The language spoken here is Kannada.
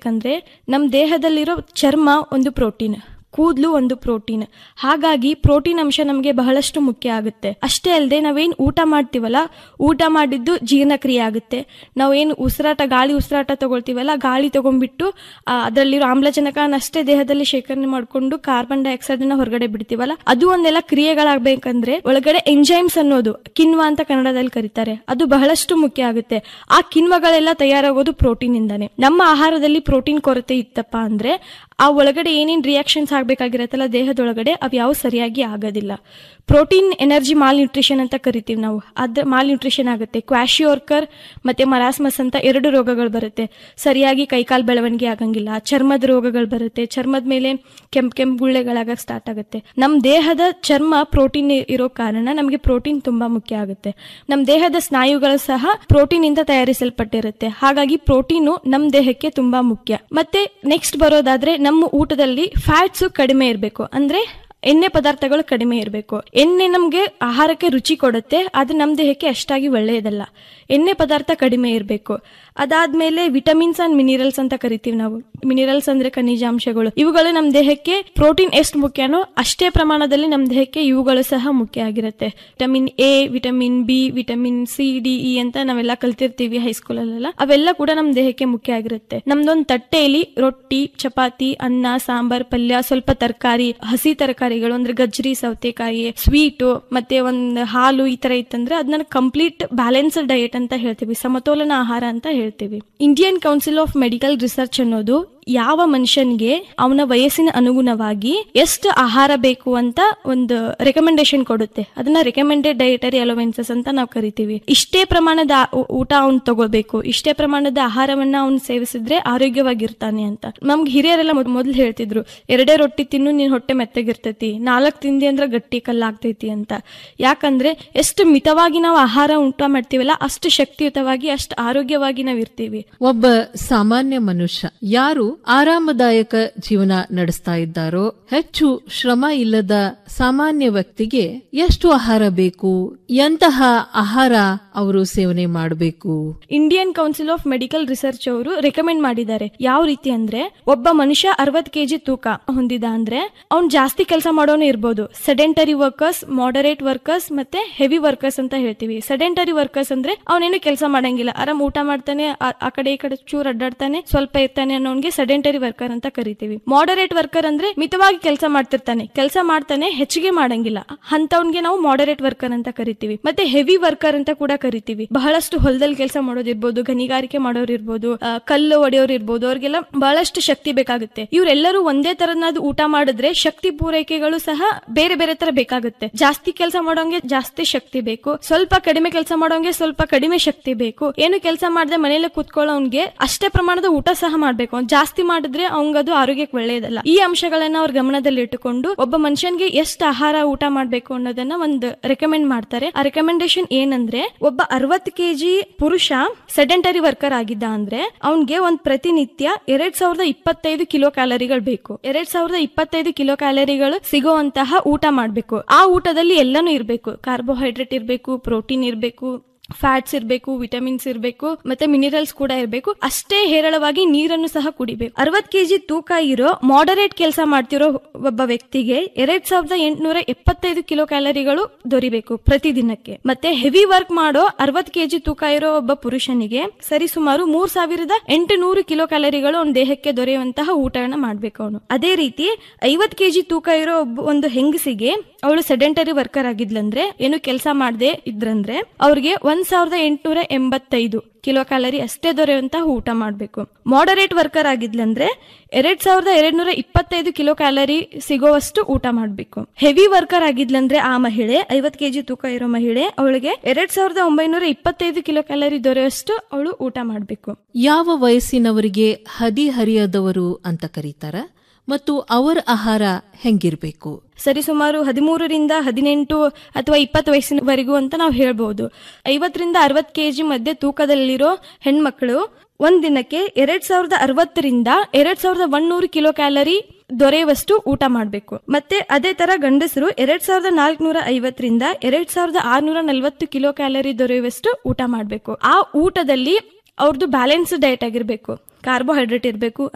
ಹೇಳ್ಬೇಕಂದ್ರೆ ನಮ್ಮ ದೇಹದಲ್ಲಿರೋ ಚರ್ಮ ಒಂದು ಪ್ರೋಟೀನ್ ಕೂದಲು ಒಂದು ಪ್ರೋಟೀನ್ ಹಾಗಾಗಿ ಪ್ರೋಟೀನ್ ಅಂಶ ನಮಗೆ ಬಹಳಷ್ಟು ಮುಖ್ಯ ಆಗುತ್ತೆ ಅಷ್ಟೇ ಅಲ್ಲದೆ ನಾವೇನು ಊಟ ಮಾಡ್ತೀವಲ್ಲ ಊಟ ಮಾಡಿದ್ದು ಜೀರ್ಣಕ್ರಿಯೆ ಆಗುತ್ತೆ ನಾವೇನು ಉಸಿರಾಟ ಗಾಳಿ ಉಸಿರಾಟ ತಗೊಳ್ತೀವಲ್ಲ ಗಾಳಿ ತಗೊಂಡ್ಬಿಟ್ಟು ಆ, ಅದರಲ್ಲಿರೋ ಆಮ್ಲಜನಕನ ಅಷ್ಟೇ ದೇಹದಲ್ಲಿ ಶೇಖರಣೆ ಮಾಡಿಕೊಂಡು ಕಾರ್ಬನ್ ಡೈಆಕ್ಸೈಡ್ ನ ಹೊರಗಡೆ ಬಿಡ್ತೀವಲ್ಲ ಅದು ಒಂದೆಲ್ಲ ಕ್ರಿಯೆಗಳಾಗಬೇಕಂದ್ರೆ ಒಳಗಡೆ ಎಂಜೈಮ್ಸ್ ಅನ್ನೋದು ಕಿಣ್ವ ಅಂತ ಕನ್ನಡದಲ್ಲಿ ಕರೀತಾರೆ ಅದು ಬಹಳಷ್ಟು ಮುಖ್ಯ ಆಗುತ್ತೆ ಆ ಕಿಣ್ವಗಳೆಲ್ಲ ತಯಾರಾಗೋದು ಪ್ರೋಟೀನ್ ಇಂದಾನೆ ನಮ್ಮ ಆಹಾರದಲ್ಲಿ ಪ್ರೋಟೀನ್ ಕೊರತೆ ಇತ್ತಪ್ಪ ಅಂದ್ರೆ ಆ ಒಳಗಡೆ ಏನೇನ್ ರಿಯಾಕ್ಷನ್ಸ್ ಆಗ್ಬೇಕಾಗಿರತ್ತಲ್ಲ ದೇಹದೊಳಗಡೆ ಅವು ಯಾವ ಸರಿಯಾಗಿ ಆಗೋದಿಲ್ಲ ಪ್ರೋಟೀನ್ ಎನರ್ಜಿ ಮಾಲ್ ನ್ಯೂಟ್ರಿಷನ್ ಅಂತ ಕರಿತೀವಿ ನಾವು ಅದ್ರ ಮಾಲ್ ನ್ಯೂಟ್ರಿಷನ್ ಆಗುತ್ತೆ ಕ್ವಾಶಿಯೋರ್ಕರ್ ಮತ್ತೆ ಮರಾಸ್ಮಸ್ ಅಂತ ಎರಡು ರೋಗಗಳು ಬರುತ್ತೆ ಸರಿಯಾಗಿ ಕೈಕಾಲ್ ಬೆಳವಣಿಗೆ ಆಗಂಗಿಲ್ಲ ಚರ್ಮದ ರೋಗಗಳು ಬರುತ್ತೆ ಚರ್ಮದ ಮೇಲೆ ಕೆಂಪ್ ಕೆಂಪ್ ಗುಳ್ಳೆಗಳಾಗಕ್ಕೆ ಸ್ಟಾರ್ಟ್ ಆಗುತ್ತೆ ನಮ್ಮ ದೇಹದ ಚರ್ಮ ಪ್ರೋಟೀನ್ ಇರೋ ಕಾರಣ ನಮಗೆ ಪ್ರೋಟೀನ್ ತುಂಬಾ ಮುಖ್ಯ ಆಗುತ್ತೆ ನಮ್ಮ ದೇಹದ ಸ್ನಾಯುಗಳು ಸಹ ಪ್ರೋಟೀನ್ ಇಂದ ತಯಾರಿಸಲ್ಪಟ್ಟಿರುತ್ತೆ ಹಾಗಾಗಿ ಪ್ರೋಟೀನು ನಮ್ಮ ದೇಹಕ್ಕೆ ತುಂಬಾ ಮುಖ್ಯ ಮತ್ತೆ ನೆಕ್ಸ್ಟ್ ಬರೋದಾದ್ರೆ ನಮ್ಮ ಊಟದಲ್ಲಿ ಫ್ಯಾಟ್ಸ್ ಕಡಿಮೆ ಇರಬೇಕು ಅಂದ್ರೆ ಎಣ್ಣೆ ಪದಾರ್ಥಗಳು ಕಡಿಮೆ ಇರಬೇಕು ಎಣ್ಣೆ ನಮಗೆ ಆಹಾರಕ್ಕೆ ರುಚಿ ಕೊಡುತ್ತೆ ಆದ್ರೆ ನಮ್ಮ ದೇಹಕ್ಕೆ ಅಷ್ಟಾಗಿ ಒಳ್ಳೆಯದಲ್ಲ ಎಣ್ಣೆ ಪದಾರ್ಥ ಕಡಿಮೆ ಇರಬೇಕು ಅದಾದ್ಮೇಲೆ ವಿಟಮಿನ್ಸ್ ಅಂಡ್ ಮಿನಿರಲ್ಸ್ ಅಂತ ಕರಿತೀವಿ ನಾವು ಮಿನಿರಲ್ಸ್ ಅಂದ್ರೆ ಖನಿಜಾಂಶಗಳು ಇವುಗಳು ನಮ್ಮ ದೇಹಕ್ಕೆ ಪ್ರೋಟೀನ್ ಎಷ್ಟು ಮುಖ್ಯನೋ ಅಷ್ಟೇ ಪ್ರಮಾಣದಲ್ಲಿ ನಮ್ಮ ದೇಹಕ್ಕೆ ಇವುಗಳು ಸಹ ಮುಖ್ಯ ಆಗಿರುತ್ತೆ vitamin A vitamin B vitamin C D E ಅಂತ ನಾವೆಲ್ಲ ಕಲ್ತಿರ್ತೀವಿ ಹೈಸ್ಕೂಲಲ್ಲೆಲ್ಲ ಅವೆಲ್ಲ ಕೂಡ ನಮ್ಮ ದೇಹಕ್ಕೆ ಮುಖ್ಯ ಆಗಿರುತ್ತೆ ನಮ್ದೊಂದು ತಟ್ಟೆಯಲ್ಲಿ ರೊಟ್ಟಿ ಚಪಾತಿ ಅನ್ನ ಸಾಂಬಾರ್ ಪಲ್ಯ ಸ್ವಲ್ಪ ತರಕಾರಿ ಹಸಿ ತರಕಾರಿಗಳು ಅಂದ್ರೆ ಗಜ್ರಿ ಸೌತೆಕಾಯಿ ಸ್ವೀಟು ಮತ್ತೆ ಒಂದು ಹಾಲು ಈ ತರ ಇತ್ತಂದ್ರೆ ಅದನ್ನ ಕಂಪ್ಲೀಟ್ ಬ್ಯಾಲೆನ್ಸ್ಡ್ ಡಯಟ್ ಅಂತ ಹೇಳ್ತೀವಿ ಸಮತೋಲನ ಆಹಾರ ಅಂತ ಹೇಳ್ತೀವಿ Indian council of medical research ಅನ್ನೋದು ಯಾವ ಮನುಷ್ಯನ್ಗೆ ಅವನ ವಯಸ್ಸಿನ ಅನುಗುಣವಾಗಿ ಎಷ್ಟು ಆಹಾರ ಬೇಕು ಅಂತ ಒಂದು ರೆಕಮೆಂಡೇಶನ್ ಕೊಡುತ್ತೆ ಅದನ್ನ ರೆಕಮೆಂಡೆಡ್ ಡಯಟರಿ ಅಲೋವೆನ್ಸಸ್ ಅಂತ ನಾವು ಕರಿತೀವಿ ಇಷ್ಟೇ ಪ್ರಮಾಣದ ಆ- ಊ- ಊಟ ಅವ್ನು ತಗೋಬೇಕು ಇಷ್ಟೇ ಪ್ರಮಾಣದ ಆಹಾರವನ್ನ ಅವ್ನು ಸೇವಿಸಿದ್ರೆ ಆರೋಗ್ಯವಾಗಿರ್ತಾನೆ ಅಂತ ನಮ್ಗೆ ಹಿರಿಯರೆಲ್ಲ ಮೊದ್- ಮೊದ್ಲು ಹೇಳ್ತಿದ್ರು ಎರಡೇ ರೊಟ್ಟಿ ತಿನ್ನು ನಿನ್ ಹೊಟ್ಟೆ ಮೆತ್ತಗಿರ್ತೈತಿ ನಾಲ್ಕು ತಿಂದಿ ಅಂದ್ರೆ ಗಟ್ಟಿ ಕಲ್ಲಾಗ್ತೈತಿ ಅಂತ ಯಾಕಂದ್ರೆ ಎಷ್ಟು ಮಿತವಾಗಿ ನಾವು ಆಹಾರ ಊಟ ಮಾಡ್ತೀವಲ್ಲ ಅಷ್ಟು ಶಕ್ತಿಯುತವಾಗಿ ಅಷ್ಟು ಆರೋಗ್ಯವಾಗಿ ನಾವು ಇರ್ತೀವಿ ಒಬ್ಬ ಸಾಮಾನ್ಯ ಮನುಷ್ಯ ಯಾರು ಆರಾಮದಾಯಕ ಜೀವನ ನಡೆಸ್ತಾ ಇದ್ದಾರೋ ಹೆಚ್ಚು ಶ್ರಮ ಇಲ್ಲದ ಸಾಮಾನ್ಯ ವ್ಯಕ್ತಿಗೆ ಎಷ್ಟು ಆಹಾರ ಬೇಕು ಎಂತಹ ಆಹಾರ ಅವರು ಸೇವನೆ ಮಾಡಬೇಕು Indian council of medical research ಅವರು ರೆಕಮೆಂಡ್ ಮಾಡಿದ್ದಾರೆ ಯಾವ ರೀತಿ ಅಂದ್ರೆ ಒಬ್ಬ ಮನುಷ್ಯ ಅರವತ್ ಕೆಜಿ ತೂಕ ಹೊಂದಿದ ಅಂದ್ರೆ ಅವ್ನ್ ಜಾಸ್ತಿ ಕೆಲಸ ಮಾಡೋನು ಇರ್ಬೋದು ಸೆಡೆಂಟರಿ ವರ್ಕರ್ಸ್ ಮಾಡರೇಟ್ ವರ್ಕರ್ಸ್ ಮತ್ತೆ ಹೆವಿ ವರ್ಕರ್ಸ್ ಅಂತ ಹೇಳ್ತೀವಿ ಸೆಡೆಂಟರಿ ವರ್ಕರ್ಸ್ ಅಂದ್ರೆ ಅವನೇನು ಕೆಲಸ ಮಾಡಂಗಿಲ್ಲ ಆರಾಮ್ ಊಟ ಮಾಡ್ತಾನೆ ಆ- ಆ ಕಡೆ ಈ ಕಡೆ ಚೂರ್ ಅಡ್ಡಾಡ್ತಾನೆ ಸ್ವಲ್ಪ ಇರ್ತಾನೆ ಅನ್ನೋನ್ಗೆ ಸೆಡೆಂಟರಿ ವರ್ಕರ್ ಅಂತ ಕರಿತೀವಿ ಮಾಡರೇಟ್ ವರ್ಕರ್ ಅಂದ್ರೆ ಮಿತವಾಗಿ ಕೆಲಸ ಮಾಡ್ತಿರ್ತಾನೆ ಕೆಲಸ ಮಾಡ್ತಾನೆ ಹೆಚ್ಚಿಗೆ ಮಾಡಂಗಿಲ್ಲ ಅಂತವನ್ಗೆ ನಾವು ಮಾಡರೇಟ್ ವರ್ಕರ್ ಅಂತ ಕರಿತೀವಿ ಮತ್ತೆ ಹೆವಿ ವರ್ಕರ್ ಅಂತ ಕೂಡ ಕರಿತೀವಿ ಬಹಳಷ್ಟು ಹೊಲದಲ್ಲಿ ಕೆಲಸ ಮಾಡೋದಿರ್ಬೋದು ಗಣಿಗಾರಿಕೆ ಮಾಡೋರು ಇರ್ಬೋದು ಆ, ಕಲ್ಲು ಒಡೆಯೋರು ಇರ್ಬೋದು ಅವ್ರಿಗೆಲ್ಲ ಬಹಳಷ್ಟು ಶಕ್ತಿ ಬೇಕಾಗುತ್ತೆ ಇವರೆಲ್ಲರೂ ಒಂದೇ ತರನಾದ ಊಟ ಮಾಡಿದ್ರೆ ಶಕ್ತಿ ಪೂರೈಕೆಗಳು ಸಹ ಬೇರೆ ಬೇರೆ ತರ ಬೇಕಾಗುತ್ತೆ ಜಾಸ್ತಿ ಕೆಲಸ ಮಾಡೋಂಗೆ ಜಾಸ್ತಿ ಶಕ್ತಿ ಬೇಕು ಸ್ವಲ್ಪ ಕಡಿಮೆ ಕೆಲಸ ಮಾಡೋಂಗೆ ಸ್ವಲ್ಪ ಕಡಿಮೆ ಶಕ್ತಿ ಬೇಕು ಏನು ಕೆಲಸ ಮಾಡದೆ ಮನೇಲಿ ಕೂತ್ಕೊಳ್ಳೋನ್ಗೆ ಅಷ್ಟೇ ಪ್ರಮಾಣದ ಊಟ ಸಹ ಮಾಡ್ಬೇಕು ಅವ್ನ್ ಜಾಸ್ತಿ ಮಾಡಿದ್ರೆ ಅವಂಗದು ಆರೋಗ್ಯಕ್ಕೆ ಒಳ್ಳೆಯದಲ್ಲ ಈ ಅಂಶಗಳನ್ನ ಅವ್ರ ಗಮನದಲ್ಲಿ ಇಟ್ಟುಕೊಂಡು ಒಬ್ಬ ಮನುಷ್ಯನ್ಗೆ ಎಷ್ಟು ಆಹಾರ ಊಟ ಮಾಡ್ಬೇಕು ಅನ್ನೋದನ್ನ ಒಂದು ರೆಕಮೆಂಡ್ ಮಾಡ್ತಾರೆ ಆ ರೆಕಮೆಂಡೇಶನ್ ಏನಂದ್ರೆ ಒಬ್ಬ ಅರವತ್ತು ಕೆಜಿ ಪುರುಷ ಸೆಡೆಂಟರಿ ವರ್ಕರ್ ಆಗಿದ್ದ ಅಂದ್ರೆ ಅವನ್ಗೆ ಒಂದ್ ಪ್ರತಿನಿತ್ಯ ಎರಡ್ ಸಾವಿರದ ಇಪ್ಪತ್ತೈದು ಕಿಲೋ ಕ್ಯಾಲರಿಗಳು ಬೇಕು ಎರಡ್ ಸಾವಿರದ ಇಪ್ಪತ್ತೈದು ಕಿಲೋ ಕ್ಯಾಲರಿಗಳು ಸಿಗುವಂತಹ ಊಟ ಮಾಡ್ಬೇಕು ಆ ಊಟದಲ್ಲಿ ಎಲ್ಲಾನು ಇರ್ಬೇಕು ಕಾರ್ಬೋಹೈಡ್ರೇಟ್ ಇರ್ಬೇಕು ಪ್ರೋಟೀನ್ ಇರ್ಬೇಕು ಫ್ಯಾಟ್ಸ್ ಇರಬೇಕು ವಿಟಮಿನ್ಸ್ ಇರಬೇಕು ಮತ್ತೆ ಮಿನರಲ್ಸ್ ಕೂಡ ಇರಬೇಕು ಅಷ್ಟೇ ಹೇರಳವಾಗಿ ನೀರನ್ನು ಸಹ ಕುಡಿಬೇಕು ಅರವತ್ ಕೆಜಿ ತೂಕ ಇರೋ ಮಾಡರೇಟ್ ಕೆಲಸ ಮಾಡ್ತಿರೋ ಒಬ್ಬ ವ್ಯಕ್ತಿಗೆ ಎರಡ್ ಸಾವಿರದ ಎಂಟುನೂರ ಎಪ್ಪತ್ತೈದು ಕಿಲೋ ಕ್ಯಾಲರಿಗಳು ದೊರಿಬೇಕು ಪ್ರತಿದಿನಕ್ಕೆ ಮತ್ತೆ ಹೆವಿ ವರ್ಕ್ ಮಾಡೋ ಅರವತ್ ಕೆಜಿ ತೂಕ ಇರೋ ಒಬ್ಬ ಪುರುಷನಿಗೆ ಸರಿಸುಮಾರು ಮೂರ್ ಸಾವಿರದ ಎಂಟು ನೂರು ಕಿಲೋ ಕ್ಯಾಲರಿಗಳು ಅವನ ದೇಹಕ್ಕೆ ದೊರೆಯುವಂತಹ ಊಟನ ಮಾಡ್ಬೇಕು ಅವನು ಅದೇ ರೀತಿ ಐವತ್ ಕೆಜಿ ತೂಕ ಇರೋ ಒಬ್ಬ ಒಂದು ಹೆಂಗಸಿಗೆ ಅವಳು ಸೆಡೆಂಟರಿ ವರ್ಕರ್ ಆಗಿದ್ಲಂದ್ರೆ ಏನು ಕೆಲಸ ಮಾಡದೆ ಇದ್ರಂದ್ರೆ ಅವ್ರಿಗೆ ಒಂದ್ ಸಾವಿರದ ಎಂಟುನೂರ ಎಂಬತ್ತೈದು ಕಿಲೋ ಕ್ಯಾಲರಿ ಅಷ್ಟೇ ದೊರೆಯುವಂತಹ ಊಟ ಮಾಡಬೇಕು ಮಾಡರೇಟ್ ವರ್ಕರ್ ಆಗಿದ್ಲಂದ್ರೆ ಎರಡ್ ಸಾವಿರದ ಎರಡ್ನೂರ ಇಪ್ಪತ್ತೈದು ಕಿಲೋ ಕ್ಯಾಲರಿ ಸಿಗೋವಷ್ಟು ಊಟ ಮಾಡಬೇಕು ಹೆವಿ ವರ್ಕರ್ ಆಗಿದ್ಲಂದ್ರೆ ಆ ಮಹಿಳೆ ಐವತ್ ಕೆಜಿ ತೂಕ ಇರೋ ಮಹಿಳೆ ಅವಳಿಗೆ ಎರಡ್ ಸಾವಿರದ ಒಂಬೈನೂರ ಇಪ್ಪತ್ತೈದು ಕಿಲೋ ಕ್ಯಾಲರಿ ದೊರೆಯುವಷ್ಟು ಅವಳು ಊಟ ಮಾಡಬೇಕು ಯಾವ ವಯಸ್ಸಿನವರಿಗೆ ಹದಿಹರಿಯದವರು ಅಂತ ಕರೀತಾರ ಮತ್ತು ಅವರ ಆಹಾರ ಹೆಂಗಿರ್ಬೇಕು ಸರಿಸುಮಾರು ಹದಿಮೂರರಿಂದ ಹದಿನೆಂಟು ಅಥವಾ ಇಪ್ಪತ್ತು ವಯಸ್ಸಿನವರೆಗೂ ಅಂತ ನಾವು ಹೇಳ್ಬೋದು ಐವತ್ತರಿಂದ ಅರವತ್ತು ಕೆಜಿ ಮಧ್ಯೆ ತೂಕದಲ್ಲಿರೋ ಹೆಣ್ಮಕ್ಳು ಒಂದ್ ದಿನಕ್ಕೆ ಎರಡ್ ಸಾವಿರದ ಅರವತ್ತರಿಂದ ಎರಡ್ ಸಾವಿರದ ಒಂದೂರು ಕಿಲೋ ಕ್ಯಾಲರಿ ದೊರೆಯುವಷ್ಟು ಊಟ ಮಾಡಬೇಕು ಮತ್ತೆ ಅದೇ ತರ ಗಂಡಸರು ಎರಡ್ ಸಾವಿರದ ನಾಲ್ಕುನೂರ ಐವತ್ತರಿಂದ ಎರಡ್ ಸಾವಿರದ ಆರ್ನೂರ ನಲವತ್ತು ಕಿಲೋ ಕ್ಯಾಲರಿ ದೊರೆಯುವಷ್ಟು ಊಟ ಮಾಡಬೇಕು ಆ ಊಟದಲ್ಲಿ ಅವ್ರದ್ದು ಬ್ಯಾಲೆನ್ಸ್ ಡಯಟ್ ಆಗಿರ್ಬೇಕು ಕಾರ್ಬೋಹೈಡ್ರೇಟ್ ಇರಬೇಕು